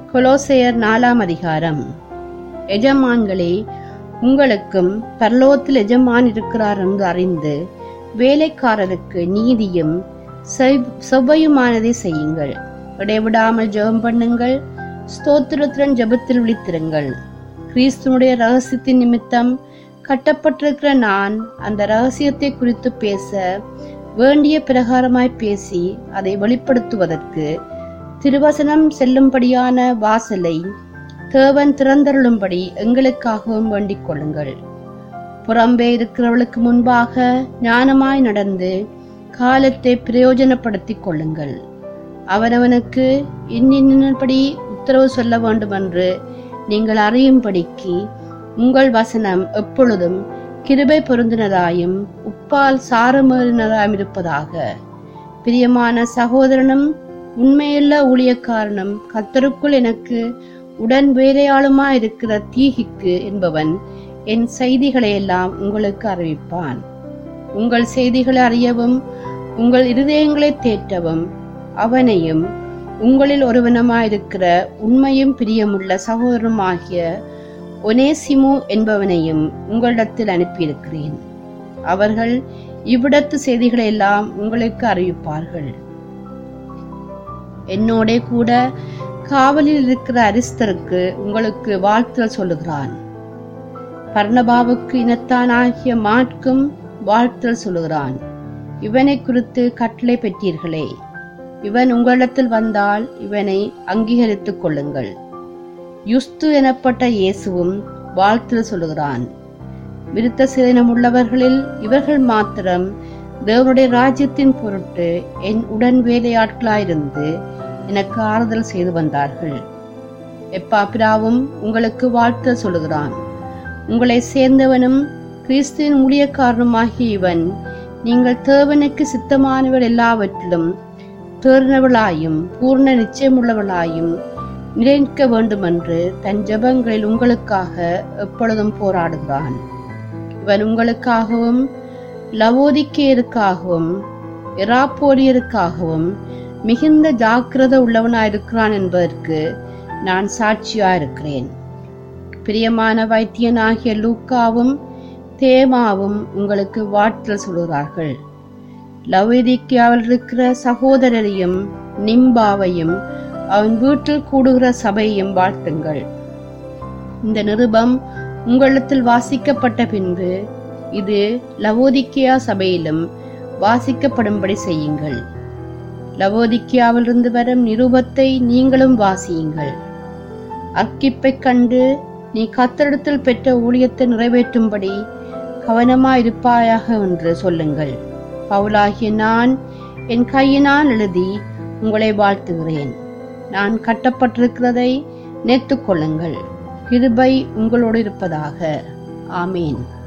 கொலோசையர் நாலாம் அதிகாரம் எஜமான்களே உங்களுக்கும் பரலோகத்தில் எஜமான் இருக்கிறார் என்று அறிந்து வேலைக்காரருக்கு நீதியும் செவ்- செவ்வையுமானதை செய்யுங்கள் இடைவிடாமல் ஜெபம் பண்ணுங்கள் ஸ்தோத்திரத்துடன் ஜெபத்தில் விழித்திருங்கள் கிறிஸ்துனுடைய ரகசியத்தின் நிமித்தம் கட்டப்பட்டிருக்கிற நான் அந்த ரகசியத்தை குறித்து பேச வேண்டிய பிரகாரமாய் பேசி அதை வெளிப்படுத்துவதற்கு திருவசனம் செல்லும்படியான வாசலை தேவன் திறந்தருளும்படி எங்களுக்காகவும் வேண்டிக் கொள்ளுங்கள் புறம்பே இருக்கிறவளுக்கு முன்பாக ஞானமாய் நடந்து காலத்தை பிரயோஜனப்படுத்திக் கொள்ளுங்கள் அவனவனுக்கு இன்னின்படி உத்தரவு சொல்ல வேண்டும் என்று நீங்கள் அறியும்படிக்கு உங்கள் வசனம் எப்பொழுதும் கிருபை பொருந்தினதாயும் உப்பால் சாரமேறினதாயும் இருப்பதாக பிரியமான சகோதரனும் உண்மையுள்ள ஊழியக்காரனும் கத்தருக்குள் எனக்கு உடன் வேலையாளுமா இருக்கிற தீகிக்கு என்பவன் என் செய்திகளை எல்லாம் உங்களுக்கு அறிவிப்பான் உங்கள் செய்திகளை அறியவும் உங்கள் இருதயங்களை தேற்றவும் அவனையும் உங்களில் ஒருவனமாயிருக்கிற உண்மையும் பிரியமுள்ள சகோதரனுமாகிய ஒனேசிமு என்பவனையும் உங்களிடத்தில் அனுப்பியிருக்கிறேன் அவர்கள் இவ்விடத்து செய்திகளை எல்லாம் உங்களுக்கு அறிவிப்பார்கள் என்னோட கூட காவலில் இருக்கிற அரிஸ்தருக்கு உங்களுக்கு வாழ்த்துதல் சொல்லுகிறான் பர்ணபாவுக்கு இனத்தானாகிய மாட்கும் வாழ்த்துதல் சொல்லுகிறான் இவனை குறித்து கட்டளை பெற்றீர்களே இவன் உங்களிடத்தில் வந்தால் இவனை அங்கீகரித்துக் கொள்ளுங்கள் யுஸ்து எனப்பட்ட இயேசுவும் வாழ்த்துதல் சொல்லுகிறான் விருத்த சேதனம் உள்ளவர்களில் இவர்கள் மாத்திரம் தேவனுடைய ராஜ்யத்தின் பொருட்டு என் உடன் வேலையாட்களாயிருந்து எனக்கு ஆறுதல் செய்து வந்தார்கள் எப்பாப்பிராவும் உங்களுக்கு வாழ்த்து சொல்லுகிறான் உங்களை சேர்ந்தவனும் கிறிஸ்துவின் ஊழியக்காரனுமாகிய இவன் நீங்கள் தேவனுக்கு சித்தமானவர் எல்லாவற்றிலும் தேர்ந்தவளாயும் பூர்ண நிச்சயமுள்ளவளாயும் நிலைக்க வேண்டுமென்று தன் ஜெபங்களில் உங்களுக்காக எப்பொழுதும் போராடுகிறான் இவன் உங்களுக்காகவும் லவோதிக்கேயருக்காகவும் எராப்போடியருக்காகவும் மிகுந்த ஜாக்கிரதை உள்ளவனாயிருக்கிறான் என்பதற்கு நான் சாட்சியாயிருக்கிறேன் பிரியமான வைத்தியனாகிய லூக்காவும் தேமாவும் உங்களுக்கு வாழ்த்தல் சொல்கிறார்கள் லவோதிக்கியாவில் இருக்கிற சகோதரரையும் நிம்பாவையும் அவன் வீட்டில் கூடுகிற சபையையும் வாழ்த்துங்கள் இந்த நிருபம் உங்களிடத்தில் வாசிக்கப்பட்ட பின்பு இது லவோதிக்கியா சபையிலும் வாசிக்கப்படும்படி செய்யுங்கள் லவோதிக்கியாவிலிருந்து வரும் நிருபத்தை நீங்களும் வாசியுங்கள் அர்க்கிப்பைக் கண்டு நீ கத்தரிடத்தில் பெற்ற ஊழியத்தை நிறைவேற்றும்படி கவனமாயிருப்பாயாக என்று சொல்லுங்கள் பவுலாகிய நான் என் கையினால் எழுதி உங்களை வாழ்த்துகிறேன் நான் கட்டப்பட்டிருக்கிறதை நினைத்துக் கொள்ளுங்கள் கிருபை உங்களோடு இருப்பதாக ஆமேன்